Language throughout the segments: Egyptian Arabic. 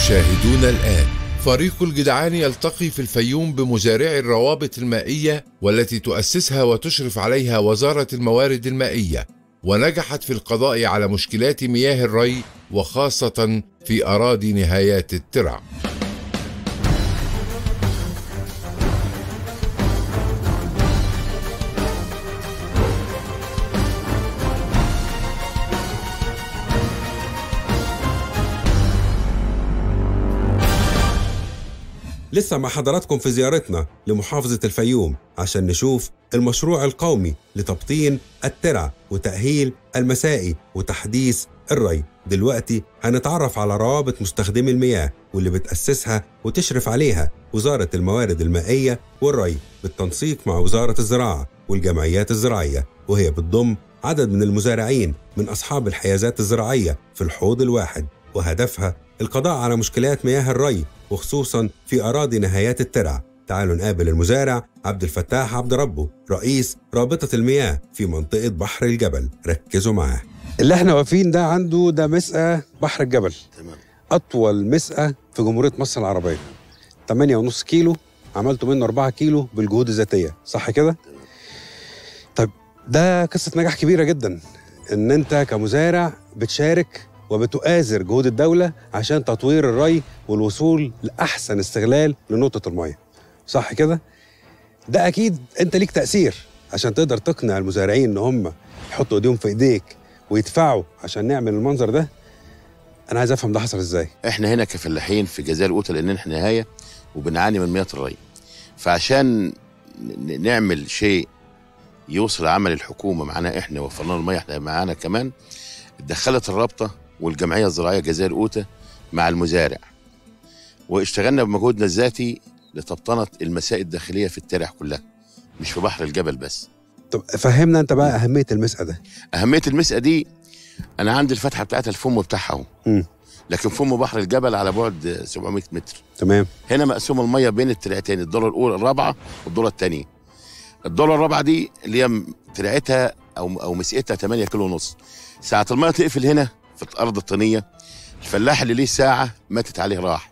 تشاهدون الآن فريق الجدعان يلتقي في الفيوم بمزارعي الروابط المائية والتي تؤسسها وتشرف عليها وزارة الموارد المائية ونجحت في القضاء على مشكلات مياه الري وخاصة في أراضي نهايات الترع لسه مع حضراتكم في زيارتنا لمحافظة الفيوم عشان نشوف المشروع القومي لتبطين الترع وتأهيل المسائي وتحديث الري دلوقتي هنتعرف على روابط مستخدمي المياه واللي بتأسسها وتشرف عليها وزارة الموارد المائية والري بالتنسيق مع وزارة الزراعة والجمعيات الزراعية وهي بتضم عدد من المزارعين من أصحاب الحيازات الزراعية في الحوض الواحد وهدفها القضاء على مشكلات مياه الري وخصوصا في أراضي نهايات الترع تعالوا نقابل المزارع عبد الفتاح عبد ربه رئيس رابطة المياه في منطقة بحر الجبل ركزوا معاه اللي احنا واقفين ده عنده ده مسقى بحر الجبل تمام أطول مسقى في جمهورية مصر العربية 8.5 كيلو عملته منه 4 كيلو بالجهود الذاتية صح كده؟ طيب ده قصة نجاح كبيرة جدا إن أنت كمزارع بتشارك وبتؤازر جهود الدولة عشان تطوير الري والوصول لأحسن استغلال لنقطة المية صح كده؟ ده أكيد أنت ليك تأثير عشان تقدر تقنع المزارعين إن هم يحطوا إيديهم في إيديك ويدفعوا عشان نعمل المنظر ده أنا عايز أفهم ده حصل إزاي احنا هنا كفلاحين في جزائر القوطه لان احنا نهايه وبنعاني من مياه الري فعشان ن- نعمل شيء يوصل عمل الحكومه معانا احنا وفرنا له الميه احنا معانا كمان دخلت الرابطه والجمعيه الزراعيه جزائر القوطه مع المزارع واشتغلنا بمجهودنا الذاتي لتبطنه المسائل الداخليه في الترع كلها مش في بحر الجبل بس طب فهمنا أنت بقى أهمية المسقى ده اهميه المسقى دي انا عندي الفتحه بتاعتها الفم بتاعها اهو مم. لكن فم بحر الجبل على بعد 700 متر تمام هنا مقسوم الميه بين الترعتين الدوره الاولى الرابعه والدوره الثانيه الدوره الرابعه دي اللي هي ترعتها او او مسقتها 8 كيلو ونص ساعه الميه تقفل هنا في الارض الطينيه الفلاح اللي ليه ساعه ماتت عليه راحت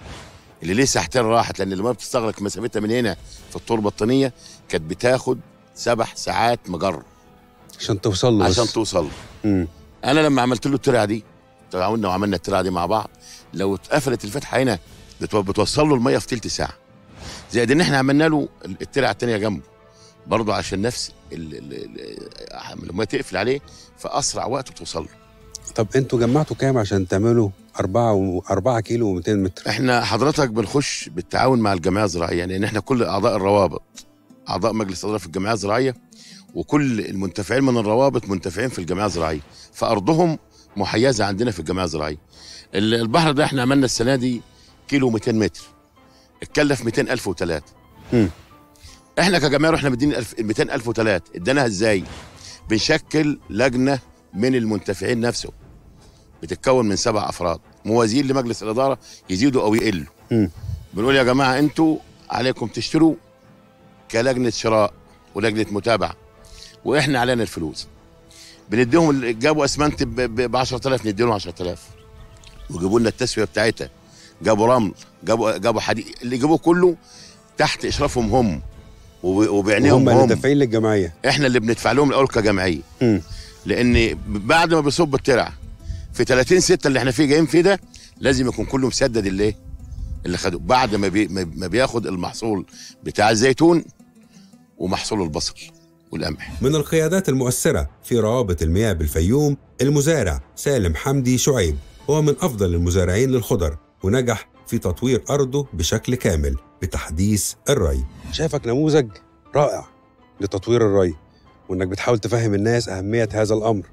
اللي ليه ساعتين راحت لان الميه بتستغرق مسافتها من هنا في التربه الطينيه كانت بتاخد سبع ساعات مجر عشان توصل له عشان بس. توصل مم. انا لما عملت له الترعه دي تعاوننا وعملنا الترعه دي مع بعض لو اتقفلت الفتحه هنا بتو- بتوصل له الميه في تلت ساعه زائد ان احنا عملنا له الترعه الثانيه جنبه برضه عشان نفس ال- ال- ال- لما تقفل عليه في اسرع وقت بتوصل له طب انتوا جمعتوا كام عشان تعملوا 4 و 4 كيلو و200 متر احنا حضرتك بنخش بالتعاون مع الجمعيه الزراعيه لان احنا كل اعضاء الروابط اعضاء مجلس الاداره في الجمعيه الزراعيه وكل المنتفعين من الروابط منتفعين في الجمعيه الزراعيه فارضهم محيزه عندنا في الجمعيه الزراعيه ال- البحر ده احنا عملنا السنه دي كيلو 200 متر اتكلف 200000 وثلاثه مم. احنا كجمعيه رحنا مدين 200000 وثلاثه اديناها ازاي بنشكل لجنه من المنتفعين نفسه بتتكون من سبع افراد موازين لمجلس الاداره يزيدوا او يقلوا مم. بنقول يا جماعه انتوا عليكم تشتروا كلجنه شراء ولجنه متابعه واحنا علينا الفلوس بنديهم ال- جابوا اسمنت ب 10000 نديهم 10000 وجابوا لنا التسويه بتاعتها جابوا رمل جابوا جابوا حديد اللي جابوه كله تحت اشرافهم هم وب- وبعينيهم هم اللي هم دافعين للجمعيه احنا اللي بندفع لهم الاول كجمعيه مم. لان بعد ما بيصب الترع في 30 6 اللي احنا فيه جايين فيه ده لازم يكون كله مسدد اللي اللي خده بعد ما بي ما بياخد المحصول بتاع الزيتون ومحصول البصل والقمح من القيادات المؤثرة في روابط المياه بالفيوم المزارع سالم حمدي شعيب هو من أفضل المزارعين للخضر ونجح في تطوير أرضه بشكل كامل بتحديث الري شايفك نموذج رائع لتطوير الري وإنك بتحاول تفهم الناس أهمية هذا الأمر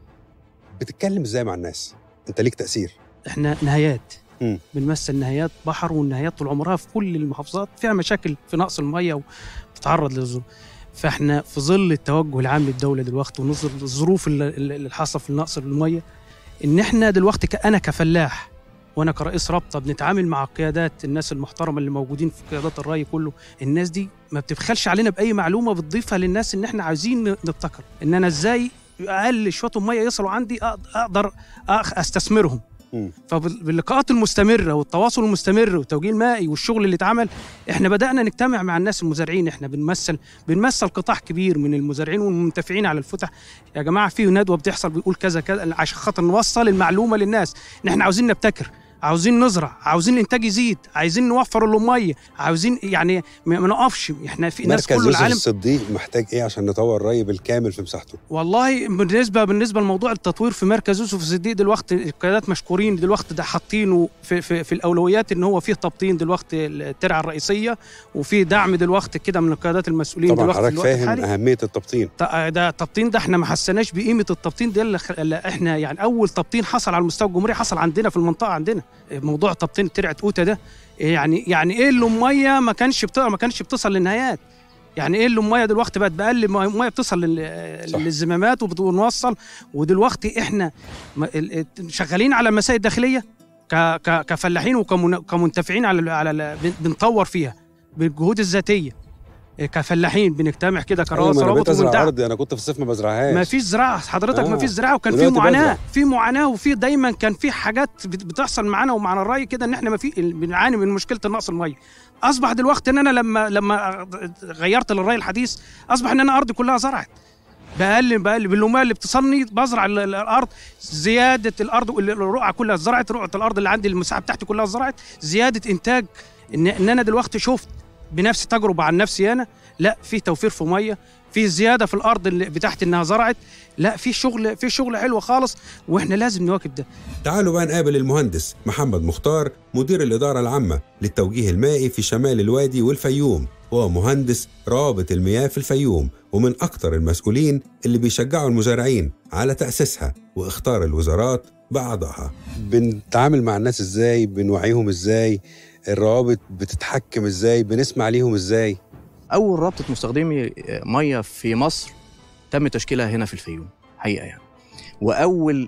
بتتكلم إزاي مع الناس أنت ليك تأثير احنا نهايات مم. بنمثل نهايات بحر والنهايات طول عمرها في كل المحافظات فيها مشاكل في نقص الميه وبتتعرض للظروف فاحنا في ظل التوجه العام للدوله دلوقتي ونظر الظروف اللي اللي حاصله في نقص الميه ان احنا دلوقتي ك- انا كفلاح وانا كرئيس رابطه بنتعامل مع قيادات الناس المحترمه اللي موجودين في قيادات الري كله الناس دي ما بتبخلش علينا باي معلومه بتضيفها للناس ان احنا عايزين نبتكر ان انا ازاي اقل شويه ميه يصلوا عندي أق- اقدر أخ- استثمرهم مم. فباللقاءات المستمره والتواصل المستمر والتوجيه المائي والشغل اللي اتعمل احنا بدانا نجتمع مع الناس المزارعين احنا بنمثل بنمثل قطاع كبير من المزارعين والمنتفعين على الفتح يا جماعه في ندوه بتحصل بيقول كذا كذا عشان خاطر نوصل المعلومه للناس ان احنا عاوزين نبتكر عاوزين نزرع عاوزين الانتاج يزيد عايزين نوفر الميه عاوزين يعني ما ما نقفش احنا في ناس مركز كل يوسف العالم الصديق محتاج ايه عشان نطور الري بالكامل في مساحته والله بالنسبه بالنسبه لموضوع التطوير في مركز يوسف الصديق دلوقتي القيادات مشكورين دلوقتي ده حاطينه في, في, في الاولويات ان هو فيه تبطين دلوقتي الترعه الرئيسيه وفي دعم دلوقتي كده من القيادات المسؤولين طبعا دلوقتي في حضرتك الوقت فاهم الحالي اهميه التبطين ط- ده التبطين ده احنا ما حسناش بقيمه التبطين ده اللي خ- اللي احنا يعني اول تبطين حصل على مستوى الجمهوريه حصل عندنا في المنطقه عندنا موضوع تبطين ترعه اوتا ده يعني يعني ايه اللي الميه ما كانش بت... ما كانش بتصل للنهايات يعني ايه اللي الميه دلوقتي بقت بقل ميه بتصل لل... صح. للزمامات وبنوصل ودلوقتي احنا م- ال- ال- شغالين على المسائل الداخليه ك... ك... كفلاحين وكمنتفعين على ال... على ال... بن- بنطور فيها بالجهود الذاتيه كفلاحين بنجتمع كده أيوة، كراسه ما انا رابط بقيت ازرع وبندعم. ارض انا كنت في الصيف ما بزرعهاش ما فيش زراعه حضرتك آه. ما فيش زراعه وكان في دلوقتي معاناه بزرع. في معاناه وفي دايما كان في حاجات بت- بتحصل معانا ومعنا الري كده ان احنا ما في بنعاني من مشكله النقص الميه اصبح دلوقتي ان انا لما لما غيرت للري الحديث اصبح ان انا ارضي كلها زرعت بقل بقل باللوميه اللي بتصلني بزرع ال- ال- الارض زياده الارض الرقعه كلها زرعت رقعه الارض اللي عندي المساحه بتاعتي كلها زرعت زياده انتاج ان, إن انا دلوقتي شفت بنفسي تجربه عن نفسي انا لا في توفير في ميه في زياده في الارض اللي بتاعتي انها زرعت لا في شغل في شغل حلو خالص واحنا لازم نواكب ده تعالوا بقى نقابل المهندس محمد مختار مدير الإدارة العامة للتوجيه المائي في شمال الوادي والفيوم هو مهندس روابط المياه في الفيوم ومن أكثر المسؤولين اللي بيشجعوا المزارعين على تأسيسها واختار الوزارات بأعضائها بنتعامل مع الناس ازاي بنوعيهم ازاي الروابط بتتحكم ازاي بنسمع ليهم ازاي اول رابطه مستخدمي ميه في مصر تم تشكيلها هنا في الفيوم حقيقه يعني واول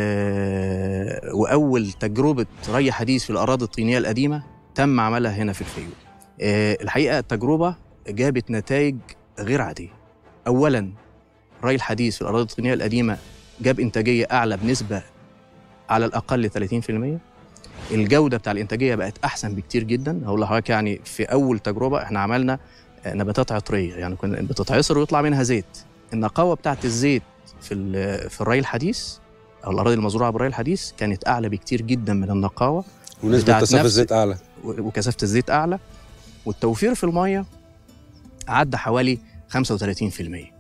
آه واول تجربه ري حديث في الاراضي الطينيه القديمه تم عملها هنا في الفيوم آه الحقيقه التجربه جابت نتائج غير عاديه اولا الري الحديث في الاراضي الطينيه القديمه جاب انتاجيه اعلى بنسبه على الاقل 30% الجوده بتاع الانتاجيه بقت احسن بكتير جدا هقول لحضرتك يعني في اول تجربه احنا عملنا نباتات عطريه يعني كنا بتتعصر ويطلع منها زيت النقاوه بتاعت الزيت في ال- في الري الحديث او الاراضي المزروعه بالري الحديث كانت اعلى بكتير جدا من النقاوه ونسبه بتاعت تصرف نفس- الزيت اعلى و- وكثافه الزيت اعلى والتوفير في الميه عدى حوالي 35%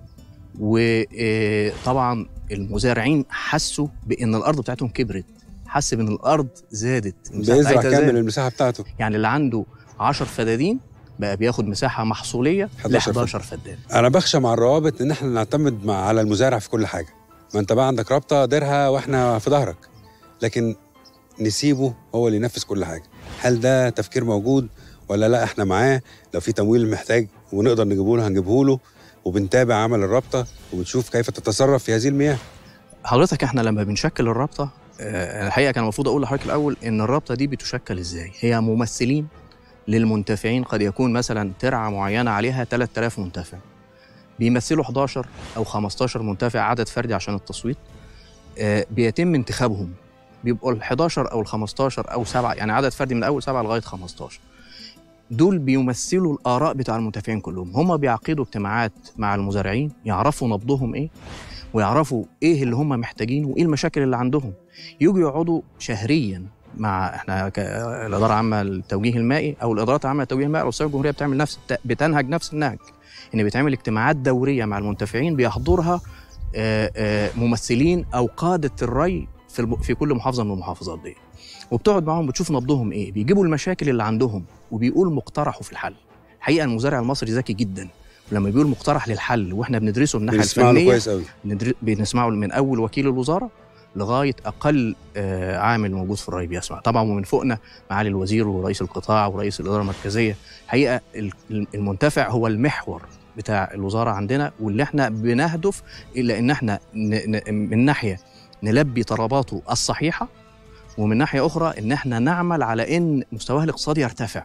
وطبعا المزارعين حسوا بان الارض بتاعتهم كبرت حس بان الارض زادت المساحة بيزرع بتاعتها كامل زادت. المساحه بتاعته يعني اللي عنده 10 فدادين بقى بياخد مساحه محصوليه ل 11 11 فدان انا بخشى مع الروابط ان احنا نعتمد مع على المزارع في كل حاجه ما انت بقى عندك رابطه ديرها واحنا في ظهرك لكن نسيبه هو اللي ينفذ كل حاجه هل ده تفكير موجود ولا لا احنا معاه لو في تمويل محتاج ونقدر نجيبه له هنجيبه له وبنتابع عمل الرابطه وبنشوف كيف تتصرف في هذه المياه حضرتك احنا لما بنشكل الرابطه آه، الحقيقه كان المفروض اقول لحضرتك الاول ان الرابطه دي بتشكل ازاي هي ممثلين للمنتفعين قد يكون مثلا ترعه معينه عليها 3000 منتفع بيمثلوا 11 او 15 منتفع عدد فردي عشان التصويت آه، بيتم انتخابهم بيبقوا ال 11 او ال 15 او سبعه يعني عدد فردي من اول سبعه لغايه 15 دول بيمثلوا الاراء بتاع المنتفعين كلهم هم بيعقدوا اجتماعات مع المزارعين يعرفوا نبضهم ايه ويعرفوا ايه اللي هم محتاجينه وايه المشاكل اللي عندهم يجوا يقعدوا شهريا مع احنا ك- الاداره العامه للتوجيه المائي او الادارات العامه للتوجيه المائي او الرئاسيه الجمهوريه بتعمل نفس الت- بتنهج نفس النهج ان بيتعمل اجتماعات دوريه مع المنتفعين بيحضرها آه، آه، ممثلين او قاده الري في الم- في كل محافظه من المحافظات دي وبتقعد معاهم بتشوف نبضهم ايه بيجيبوا المشاكل اللي عندهم وبيقول مقترحوا في الحل الحقيقه المزارع المصري ذكي جدا ولما بيقول مقترح للحل واحنا بندرسه من الناحيه بنسمع له الفنيه كويس قوي ندر- بنسمعه من اول وكيل الوزاره لغايه اقل آه، عامل موجود في الري بيسمع طبعا ومن فوقنا معالي الوزير ورئيس القطاع ورئيس الاداره المركزيه حقيقه ال- المنتفع هو المحور بتاع الوزاره عندنا واللي احنا بنهدف الى ان احنا ن- ن- من ناحيه نلبي طلباته الصحيحه ومن ناحيه اخرى ان احنا نعمل على ان مستواه الاقتصادي يرتفع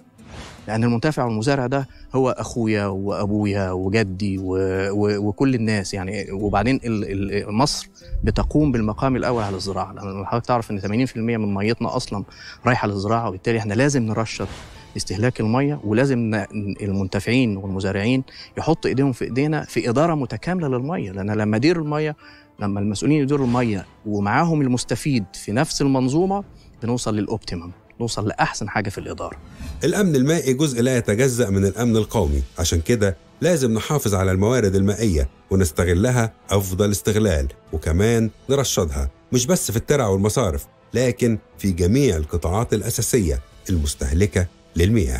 لان المنتفع والمزارع ده هو اخويا وابويا وجدي و... و... وكل الناس يعني وبعدين ال... ال... مصر بتقوم بالمقام الاول على الزراعه لان حضرتك تعرف ان 80% من ميتنا اصلا رايحه للزراعه وبالتالي احنا لازم نرشد استهلاك الميه ولازم ن... المنتفعين والمزارعين يحطوا ايديهم في ايدينا في اداره متكامله للميه لان لما ادير الميه لما المسؤولين يديروا الميه ومعاهم المستفيد في نفس المنظومه بنوصل للاوبتيمم نوصل لاحسن حاجه في الاداره الأمن المائي جزء لا يتجزأ من الأمن القومي عشان كده لازم نحافظ على الموارد المائية ونستغلها أفضل استغلال وكمان نرشدها مش بس في الترع والمصارف لكن في جميع القطاعات الأساسية المستهلكة للمياه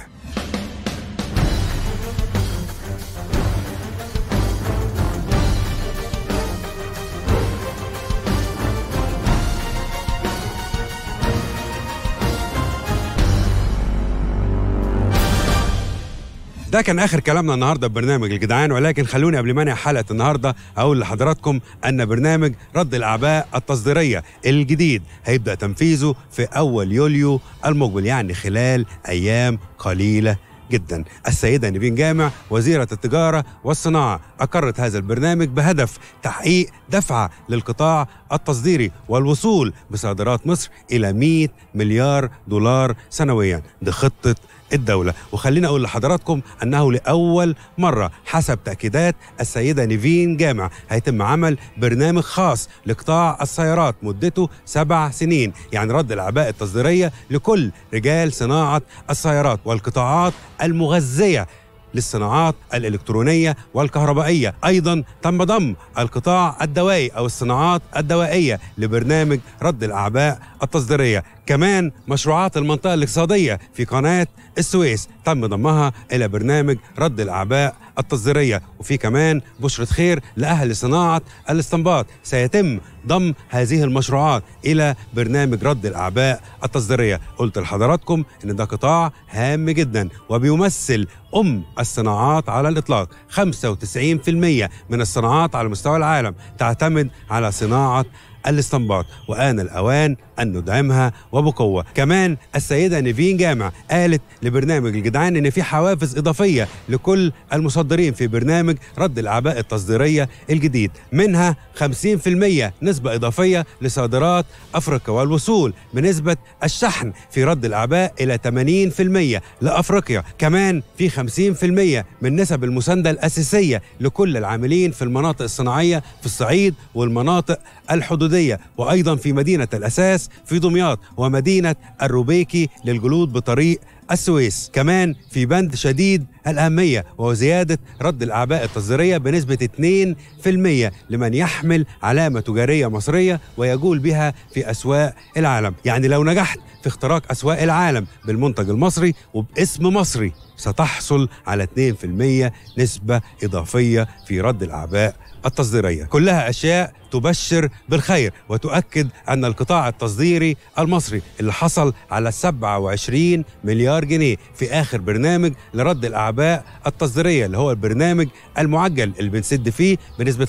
ده كان اخر كلامنا النهارده ببرنامج الجدعان ولكن خلوني قبل ما انهي حلقه النهارده اقول لحضراتكم ان برنامج رد الاعباء التصديريه الجديد هيبدا تنفيذه في اول يوليو المقبل يعني خلال ايام قليله جدا السيدة نيفين جامع وزيرة التجارة والصناعة أقرت هذا البرنامج بهدف تحقيق دفعة للقطاع التصديري والوصول بصادرات مصر إلى 100 مليار دولار سنويا دي خطة الدولة وخلينا أقول لحضراتكم أنه لأول مرة حسب تأكيدات السيدة نيفين جامع هيتم عمل برنامج خاص لقطاع السيارات مدته سبع سنين يعني رد الأعباء التصديرية لكل رجال صناعة السيارات والقطاعات المغذية للصناعات الإلكترونية والكهربائية أيضا تم ضم القطاع الدوائي أو الصناعات الدوائية لبرنامج رد الأعباء التصديرية كمان مشروعات المنطقة الاقتصادية في قناة السويس تم ضمها إلى برنامج رد الأعباء التصديرية وفي كمان بشرة خير لأهل صناعة الاستنباط سيتم ضم هذه المشروعات إلى برنامج رد الأعباء التصديرية قلت لحضراتكم إن ده قطاع هام جدا وبيمثل أم الصناعات على الإطلاق 95% من الصناعات على مستوى العالم تعتمد على صناعة الاستنباط وآن الأوان أن ندعمها وبقوة كمان السيدة نيفين جامع قالت لبرنامج الجدعان إن في حوافز إضافية لكل المصدرين في برنامج رد الأعباء التصديرية الجديد منها 50% نسبة إضافية لصادرات أفريقيا والوصول بنسبة الشحن في رد الأعباء إلى 80% لأفريقيا كمان في 50% من نسب المساندة الأساسية لكل العاملين في المناطق الصناعية في الصعيد والمناطق الحدودية وأيضا في مدينة الأساس في دمياط ومدينة الروبيكي للجلود بطريق السويس كمان في بند شديد الأهمية وهو زيادة رد الأعباء التصديرية بنسبة 2% لمن يحمل علامة تجارية مصرية ويجول بها في أسواق العالم يعني لو نجحت في اختراق أسواق العالم بالمنتج المصري وباسم مصري ستحصل على 2% نسبة إضافية في رد الأعباء التصديرية كلها أشياء تبشر بالخير وتؤكد أن القطاع التصديري المصري اللي حصل على 27 مليار جنيه في آخر برنامج لرد الأعباء التصديرية اللي هو البرنامج المعجل اللي بنسد فيه بنسبة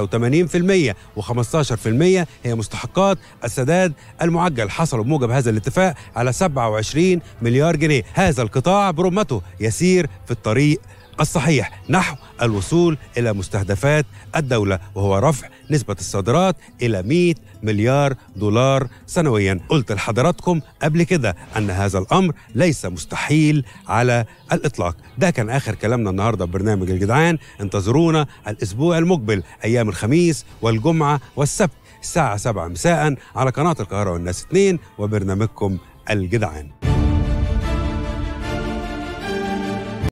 85% و15% هي مستحقات السداد المعجل حصلوا بموجب هذا الاتفاق على 27 مليار جنيه هذا القطاع برمته يسير في الطريق الصحيح نحو الوصول إلى مستهدفات الدولة وهو رفع نسبة الصادرات إلى 100 مليار دولار سنويا قلت لحضراتكم قبل كده أن هذا الأمر ليس مستحيل على الإطلاق ده كان آخر كلامنا النهاردة ببرنامج الجدعان انتظرونا الأسبوع المقبل أيام الخميس والجمعة والسبت الساعة 7 مساء على قناة القاهرة والناس 2 وبرنامجكم الجدعان